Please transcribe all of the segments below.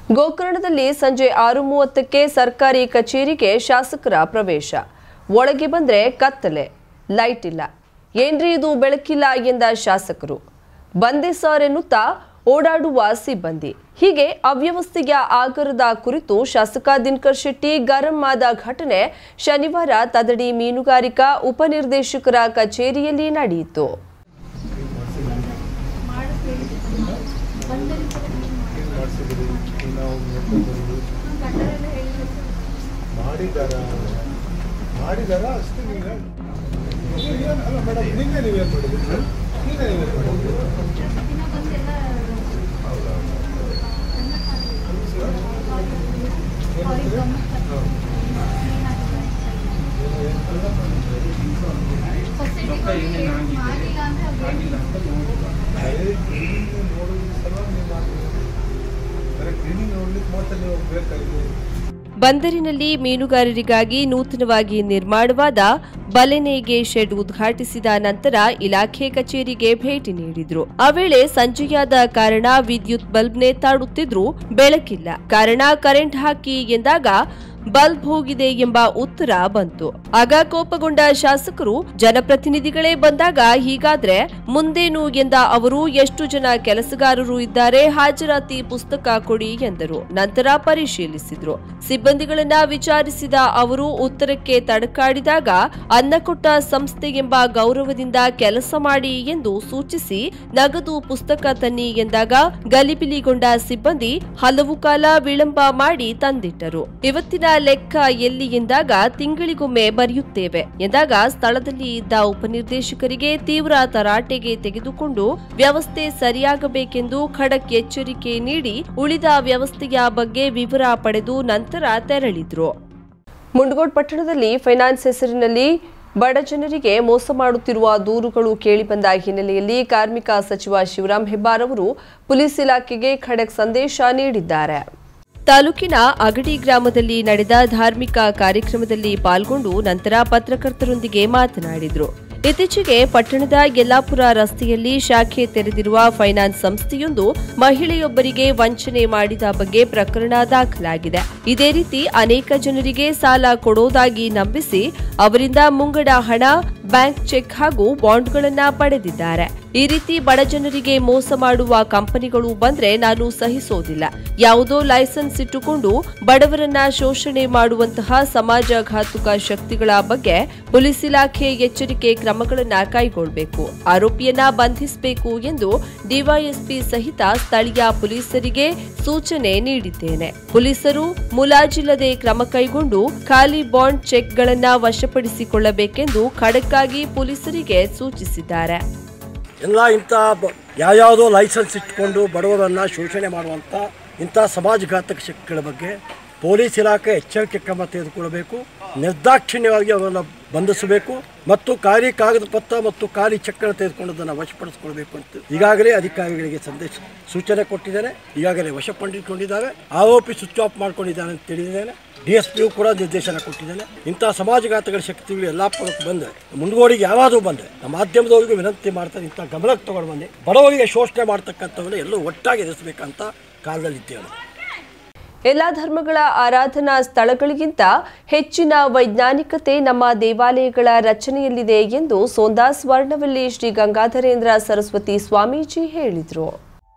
ಗೋಕರ್ಣದಲ್ಲಿ ಸಂಜೆ ಆರು ಮೂವತ್ತಕ್ಕೆ ಸರ್ಕಾರಿ ಕಚೇರಿಗೆ ಶಾಸಕರ ಪ್ರವೇಶ ಒಳಗೆ ಬಂದ್ರೆ ಕತ್ತಲೆ ಲೈಟ್ ಇಲ್ಲ ಏನ್ರಿ ಇದು ಬೆಳಕಿಲ್ಲ ಎಂದ ಶಾಸಕರು ಬಂದೆ ಸರ್ ಎನ್ನುತ್ತಾ ಓಡಾಡುವ ಸಿಬ್ಬಂದಿ ಹೀಗೆ ಅವ್ಯವಸ್ಥೆಯ ಆಗರದ ಕುರಿತು ಶಾಸಕ ದಿನಕರ್ ಶೆಟ್ಟಿ ಗರಂ ಆದ ಘಟನೆ ಶನಿವಾರ ತದಡಿ ಮೀನುಗಾರಿಕಾ ಉಪನಿರ್ದೇಶಕರ ಕಚೇರಿಯಲ್ಲಿ ನಡೆಯಿತು ಮಾಡಿದಾರ ಮಾಡಿದಾರ ಅಷ್ಟೇ ನೀವು ಅಲ್ಲ ಮೇಡಮ್ ನಿನ್ನೆ ನೀವೇನು ಮಾಡಿದ್ರಿ ನಿನ್ನೆ ನೀವೇನು ಮಾಡಿದ್ರಿ ಕ್ಲೀನಿಂಗ್ ನೋಡೋದು ಸಲ ನೀವು ಮಾಡ್ತೀವಿ ಬರೀ ಕ್ಲೀನಿಂಗ್ ನೋಡ್ಲಿಕ್ಕೆ ಮಾತ್ರ ನೀವು ಬೇಕಾಗಿದೆ ಬಂದರಿನಲ್ಲಿ ಮೀನುಗಾರರಿಗಾಗಿ ನೂತನವಾಗಿ ನಿರ್ಮಾಣವಾದ ಬಲೆನೇಗೆ ಶೆಡ್ ಉದ್ಘಾಟಿಸಿದ ನಂತರ ಇಲಾಖೆ ಕಚೇರಿಗೆ ಭೇಟಿ ನೀಡಿದ್ರು ಆ ವೇಳೆ ಸಂಜೆಯಾದ ಕಾರಣ ವಿದ್ಯುತ್ ಬಲ್ಬ್ ನೇತಾಡುತ್ತಿದ್ರು ಬೆಳಕಿಲ್ಲ ಕಾರಣ ಕರೆಂಟ್ ಹಾಕಿ ಎಂದಾಗ ಬಲ್ಬ್ ಹೋಗಿದೆ ಎಂಬ ಉತ್ತರ ಬಂತು ಆಗ ಕೋಪಗೊಂಡ ಶಾಸಕರು ಜನಪ್ರತಿನಿಧಿಗಳೇ ಬಂದಾಗ ಹೀಗಾದ್ರೆ ಮುಂದೇನು ಎಂದ ಅವರು ಎಷ್ಟು ಜನ ಕೆಲಸಗಾರರು ಇದ್ದಾರೆ ಹಾಜರಾತಿ ಪುಸ್ತಕ ಕೊಡಿ ಎಂದರು ನಂತರ ಪರಿಶೀಲಿಸಿದ್ರು ಸಿಬ್ಬಂದಿಗಳನ್ನ ವಿಚಾರಿಸಿದ ಅವರು ಉತ್ತರಕ್ಕೆ ತಡಕಾಡಿದಾಗ ಅನ್ನ ಕೊಟ್ಟ ಸಂಸ್ಥೆ ಎಂಬ ಗೌರವದಿಂದ ಕೆಲಸ ಮಾಡಿ ಎಂದು ಸೂಚಿಸಿ ನಗದು ಪುಸ್ತಕ ತನ್ನಿ ಎಂದಾಗ ಗಲಿಬಿಲಿಗೊಂಡ ಸಿಬ್ಬಂದಿ ಹಲವು ಕಾಲ ವಿಳಂಬ ಮಾಡಿ ತಂದಿಟ್ಟರು ಇವತ್ತಿನ ಲೆಕ್ಕ ಎಲ್ಲಿ ಎಂದಾಗ ತಿಂಗಳಿಗೊಮ್ಮೆ ಬರೆಯುತ್ತೇವೆ ಎಂದಾಗ ಸ್ಥಳದಲ್ಲಿ ಇದ್ದ ಉಪನಿರ್ದೇಶಕರಿಗೆ ತೀವ್ರ ತರಾಟೆಗೆ ತೆಗೆದುಕೊಂಡು ವ್ಯವಸ್ಥೆ ಸರಿಯಾಗಬೇಕೆಂದು ಖಡಕ್ ಎಚ್ಚರಿಕೆ ನೀಡಿ ಉಳಿದ ವ್ಯವಸ್ಥೆಯ ಬಗ್ಗೆ ವಿವರ ಪಡೆದು ನಂತರ ತೆರಳಿದ್ರು ಮುಂಡಗೋಡ್ ಪಟ್ಟಣದಲ್ಲಿ ಫೈನಾನ್ಸ್ ಹೆಸರಿನಲ್ಲಿ ಬಡ ಜನರಿಗೆ ಮೋಸ ಮಾಡುತ್ತಿರುವ ದೂರುಗಳು ಕೇಳಿಬಂದ ಹಿನ್ನೆಲೆಯಲ್ಲಿ ಕಾರ್ಮಿಕ ಸಚಿವ ಶಿವರಾಂ ಹೆಬ್ಬಾರ್ ಅವರು ಪೊಲೀಸ್ ಇಲಾಖೆಗೆ ಖಡಕ್ ಸಂದೇಶ ನೀಡಿದ್ದಾರೆ ತಾಲೂಕಿನ ಅಗಡಿ ಗ್ರಾಮದಲ್ಲಿ ನಡೆದ ಧಾರ್ಮಿಕ ಕಾರ್ಯಕ್ರಮದಲ್ಲಿ ಪಾಲ್ಗೊಂಡು ನಂತರ ಪತ್ರಕರ್ತರೊಂದಿಗೆ ಮಾತನಾಡಿದರು ಇತ್ತೀಚೆಗೆ ಪಟ್ಟಣದ ಯಲ್ಲಾಪುರ ರಸ್ತೆಯಲ್ಲಿ ಶಾಖೆ ತೆರೆದಿರುವ ಫೈನಾನ್ಸ್ ಸಂಸ್ಥೆಯೊಂದು ಮಹಿಳೆಯೊಬ್ಬರಿಗೆ ವಂಚನೆ ಮಾಡಿದ ಬಗ್ಗೆ ಪ್ರಕರಣ ದಾಖಲಾಗಿದೆ ಇದೇ ರೀತಿ ಅನೇಕ ಜನರಿಗೆ ಸಾಲ ಕೊಡೋದಾಗಿ ನಂಬಿಸಿ ಅವರಿಂದ ಮುಂಗಡ ಹಣ ಬ್ಯಾಂಕ್ ಚೆಕ್ ಹಾಗೂ ಬಾಂಡ್ಗಳನ್ನ ಪಡೆದಿದ್ದಾರೆ ಈ ರೀತಿ ಬಡ ಜನರಿಗೆ ಮೋಸ ಮಾಡುವ ಕಂಪನಿಗಳು ಬಂದ್ರೆ ನಾನು ಸಹಿಸೋದಿಲ್ಲ ಯಾವುದೋ ಲೈಸೆನ್ಸ್ ಇಟ್ಟುಕೊಂಡು ಬಡವರನ್ನ ಶೋಷಣೆ ಮಾಡುವಂತಹ ಸಮಾಜಘಾತುಕ ಶಕ್ತಿಗಳ ಬಗ್ಗೆ ಪೊಲೀಸ್ ಇಲಾಖೆ ಎಚ್ಚರಿಕೆ ಕ್ರಮಗಳನ್ನ ಕೈಗೊಳ್ಳಬೇಕು ಆರೋಪಿಯನ್ನ ಬಂಧಿಸಬೇಕು ಎಂದು ಡಿವೈಎಸ್ಪಿ ಸಹಿತ ಸ್ಥಳೀಯ ಪೊಲೀಸರಿಗೆ ಸೂಚನೆ ನೀಡಿದ್ದೇನೆ ಪೊಲೀಸರು ಮುಲಾಜಿಲ್ಲದೆ ಕ್ರಮ ಕೈಗೊಂಡು ಖಾಲಿ ಬಾಂಡ್ ಚೆಕ್ಗಳನ್ನ ವಶಪಡಿಸಿಕೊಳ್ಳಬೇಕೆಂದು ಖಡಕ್ಕಾಗಿ ಪೊಲೀಸರಿಗೆ ಸೂಚಿಸಿದ್ದಾರೆ ಎಲ್ಲ ಇಂಥ ಬ ಯಾವ್ಯಾವುದೋ ಲೈಸೆನ್ಸ್ ಇಟ್ಕೊಂಡು ಬಡವರನ್ನು ಶೋಷಣೆ ಮಾಡುವಂಥ ಇಂಥ ಸಮಾಜಘಾತಕ ಶಕ್ತಿಗಳ ಬಗ್ಗೆ ಪೊಲೀಸ್ ಇಲಾಖೆ ಎಚ್ಚರಿಕೆ ಕ್ರಮ ತೆಗೆದುಕೊಳ್ಳಬೇಕು ನಿರ್ದಾಕ್ಷಿಣ್ಯವಾಗಿ ಅವರನ್ನು ಬಂಧಿಸಬೇಕು ಮತ್ತು ಖಾಲಿ ಕಾಗದ ಪತ್ರ ಮತ್ತು ಖಾಲಿ ಚೆಕ್ಗಳನ್ನು ತೆಗೆದುಕೊಂಡದನ್ನು ವಶಪಡಿಸಿಕೊಳ್ಬೇಕು ಅಂತ ಈಗಾಗಲೇ ಅಧಿಕಾರಿಗಳಿಗೆ ಸಂದೇಶ ಸೂಚನೆ ಕೊಟ್ಟಿದ್ದೇನೆ ಈಗಾಗಲೇ ವಶಪಡಿಸಿಕೊಂಡಿದ್ದಾರೆ ಆರೋಪಿ ಸ್ವಿಚ್ ಆಫ್ ಮಾಡ್ಕೊಂಡಿದ್ದಾನೆ ಅಂತ ತಿಳಿದಿದ್ದೇನೆ ಡಿ ಎಸ್ ಪಿಯು ಕೂಡ ನಿರ್ದೇಶನ ಕೊಟ್ಟಿದ್ದೇನೆ ಇಂಥ ಸಮಾಜಘಾತಗಳ ಶಕ್ತಿಗಳು ಎಲ್ಲ ಪರಕ್ಕೆ ಬಂದರೆ ಮುಂದುಗೋಡಿಗೆ ಯಾವಾದರೂ ಬಂದರೆ ನಮ್ಮ ಮಾಧ್ಯಮದವರಿಗೂ ವಿನಂತಿ ಮಾಡ್ತಾರೆ ಇಂಥ ಗಮನಕ್ಕೆ ತಗೊಂಡು ಬಂದು ಬಡವರಿಗೆ ಶೋಷಣೆ ಮಾಡ್ತಕ್ಕಂಥವ್ರನ್ನ ಎಲ್ಲರೂ ಒಟ್ಟಾಗಿ ಎದುರಿಸಬೇಕಂತ ಕಾಲದಲ್ಲಿದ್ದೇವೆ ಎಲ್ಲ ಧರ್ಮಗಳ ಆರಾಧನಾ ಸ್ಥಳಗಳಿಗಿಂತ ಹೆಚ್ಚಿನ ವೈಜ್ಞಾನಿಕತೆ ನಮ್ಮ ದೇವಾಲಯಗಳ ರಚನೆಯಲ್ಲಿದೆ ಎಂದು ಸೋಂದಾ ಸ್ವರ್ಣವಲ್ಲಿ ಶ್ರೀ ಗಂಗಾಧರೇಂದ್ರ ಸರಸ್ವತಿ ಸ್ವಾಮೀಜಿ ಹೇಳಿದರು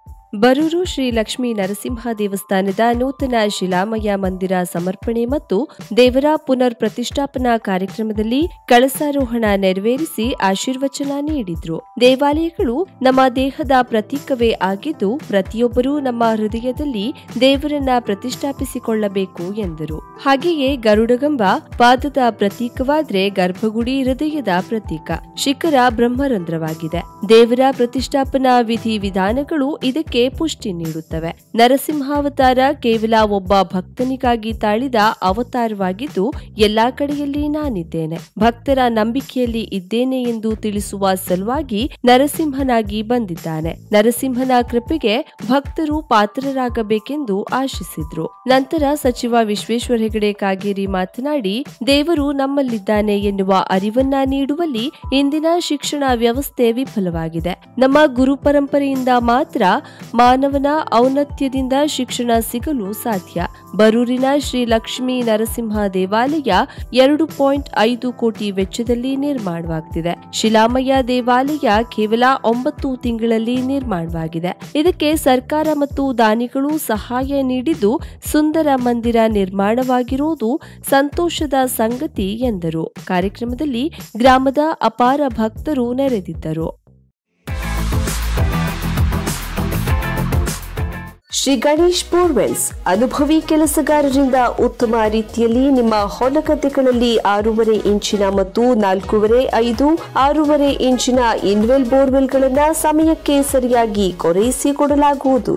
ಬರೂರು ಶ್ರೀ ಲಕ್ಷ್ಮೀ ನರಸಿಂಹ ದೇವಸ್ಥಾನದ ನೂತನ ಶಿಲಾಮಯ ಮಂದಿರ ಸಮರ್ಪಣೆ ಮತ್ತು ದೇವರ ಪುನರ್ ಪ್ರತಿಷ್ಠಾಪನಾ ಕಾರ್ಯಕ್ರಮದಲ್ಲಿ ಕಳಸಾರೋಹಣ ನೆರವೇರಿಸಿ ಆಶೀರ್ವಚನ ನೀಡಿದ್ರು ದೇವಾಲಯಗಳು ನಮ್ಮ ದೇಹದ ಪ್ರತೀಕವೇ ಆಗಿದ್ದು ಪ್ರತಿಯೊಬ್ಬರೂ ನಮ್ಮ ಹೃದಯದಲ್ಲಿ ದೇವರನ್ನ ಪ್ರತಿಷ್ಠಾಪಿಸಿಕೊಳ್ಳಬೇಕು ಎಂದರು ಹಾಗೆಯೇ ಗರುಡಗಂಬ ಪಾದದ ಪ್ರತೀಕವಾದ್ರೆ ಗರ್ಭಗುಡಿ ಹೃದಯದ ಪ್ರತೀಕ ಶಿಖರ ಬ್ರಹ್ಮರಂಧ್ರವಾಗಿದೆ ದೇವರ ಪ್ರತಿಷ್ಠಾಪನಾ ವಿಧಿ ವಿಧಾನಗಳು ಇದಕ್ಕೆ ಪುಷ್ಟಿ ನೀಡುತ್ತವೆ ನರಸಿಂಹಾವತಾರ ಕೇವಲ ಒಬ್ಬ ಭಕ್ತನಿಗಾಗಿ ತಾಳಿದ ಅವತಾರವಾಗಿದ್ದು ಎಲ್ಲಾ ಕಡೆಯಲ್ಲಿ ನಾನಿದ್ದೇನೆ ಭಕ್ತರ ನಂಬಿಕೆಯಲ್ಲಿ ಇದ್ದೇನೆ ಎಂದು ತಿಳಿಸುವ ಸಲುವಾಗಿ ನರಸಿಂಹನಾಗಿ ಬಂದಿದ್ದಾನೆ ನರಸಿಂಹನ ಕೃಪೆಗೆ ಭಕ್ತರು ಪಾತ್ರರಾಗಬೇಕೆಂದು ಆಶಿಸಿದ್ರು ನಂತರ ಸಚಿವ ವಿಶ್ವೇಶ್ವರ ಹೆಗಡೆ ಕಾಗೇರಿ ಮಾತನಾಡಿ ದೇವರು ನಮ್ಮಲ್ಲಿದ್ದಾನೆ ಎನ್ನುವ ಅರಿವನ್ನ ನೀಡುವಲ್ಲಿ ಇಂದಿನ ಶಿಕ್ಷಣ ವ್ಯವಸ್ಥೆ ವಿಫಲವಾಗಿದೆ ನಮ್ಮ ಗುರು ಪರಂಪರೆಯಿಂದ ಮಾತ್ರ ಮಾನವನ ಔನ್ನತ್ಯದಿಂದ ಶಿಕ್ಷಣ ಸಿಗಲು ಸಾಧ್ಯ ಬರೂರಿನ ಶ್ರೀ ಲಕ್ಷ್ಮೀ ನರಸಿಂಹ ದೇವಾಲಯ ಎರಡು ಪಾಯಿಂಟ್ ಐದು ಕೋಟಿ ವೆಚ್ಚದಲ್ಲಿ ನಿರ್ಮಾಣವಾಗುತ್ತಿದೆ ಶಿಲಾಮಯ್ಯ ದೇವಾಲಯ ಕೇವಲ ಒಂಬತ್ತು ತಿಂಗಳಲ್ಲಿ ನಿರ್ಮಾಣವಾಗಿದೆ ಇದಕ್ಕೆ ಸರ್ಕಾರ ಮತ್ತು ದಾನಿಗಳು ಸಹಾಯ ನೀಡಿದ್ದು ಸುಂದರ ಮಂದಿರ ನಿರ್ಮಾಣವಾಗಿರುವುದು ಸಂತೋಷದ ಸಂಗತಿ ಎಂದರು ಕಾರ್ಯಕ್ರಮದಲ್ಲಿ ಗ್ರಾಮದ ಅಪಾರ ಭಕ್ತರು ನೆರೆದಿದ್ದರು ಶ್ರೀ ಗಣೇಶ್ ಬೋರ್ವೆಲ್ಸ್ ಅನುಭವಿ ಕೆಲಸಗಾರರಿಂದ ಉತ್ತಮ ರೀತಿಯಲ್ಲಿ ನಿಮ್ಮ ಹೊಲಗದ್ದೆಗಳಲ್ಲಿ ಆರೂವರೆ ಇಂಚಿನ ಮತ್ತು ನಾಲ್ಕೂವರೆ ಐದು ಆರೂವರೆ ಇಂಚಿನ ಇನ್ವೆಲ್ ಬೋರ್ವೆಲ್ಗಳನ್ನು ಸಮಯಕ್ಕೆ ಸರಿಯಾಗಿ ಕೊರೈಸಿ ಕೊಡಲಾಗುವುದು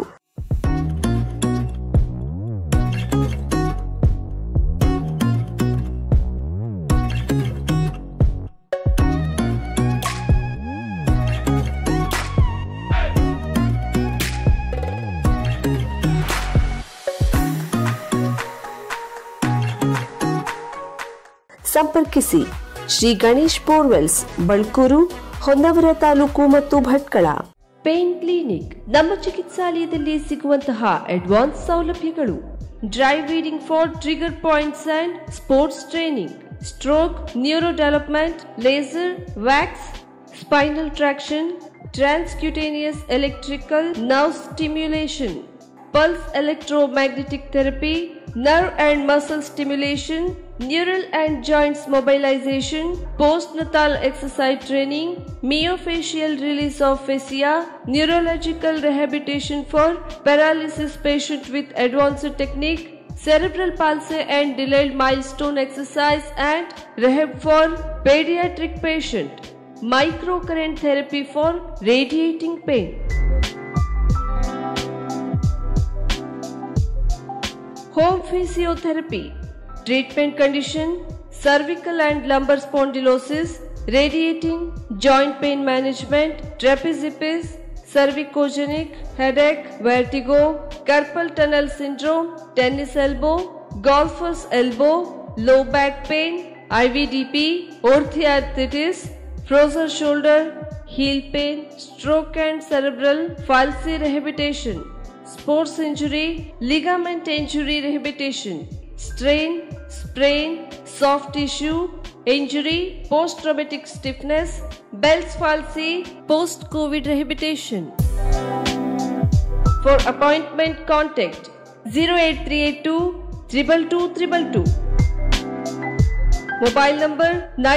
ಸಂಪರ್ಕಿಸಿ ಶ್ರೀ ಗಣೇಶ್ ಬೋರ್ವೆಲ್ಸ್ ಬಳ್ಕೂರು ಹೊನ್ನವರ ತಾಲೂಕು ಮತ್ತು ಭಟ್ಕಳ ಪೇನ್ ಕ್ಲಿನಿಕ್ ನಮ್ಮ ಚಿಕಿತ್ಸಾಲಯದಲ್ಲಿ ಸಿಗುವಂತಹ ಅಡ್ವಾನ್ಸ್ ಸೌಲಭ್ಯಗಳು dry needling for trigger points and sports training stroke neuro development laser wax spinal traction transcutaneous electrical nerve stimulation pulse electromagnetic therapy, nerve and muscle stimulation, neural and joints mobilization, postnatal exercise training, myofascial release of fascia, neurological rehabilitation for paralysis patient with advanced technique, cerebral palsy and delayed milestone exercise and rehab for pediatric patient, microcurrent therapy for radiating pain. Home physiotherapy, treatment condition, cervical and lumbar spondylosis, radiating, joint pain management, trapeziepis, cervicogenic, headache, vertigo, carpal tunnel syndrome, tennis elbow, golfer's elbow, low back pain, IVDP, orthoarthritis, frozen shoulder, heel pain, stroke and cerebral palsy rehabilitation sports injury, ligament injury rehabilitation, strain, sprain, soft tissue, injury, post traumatic stiffness, Bell's palsy, post COVID rehabilitation. For appointment, contact 08382 222 Mobile number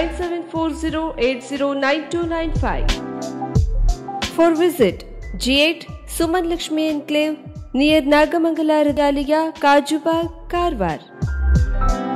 9740809295. For visit G8 Suman Lakshmi Enclave near Nagamangala Regalia, Kajubag, Karwar.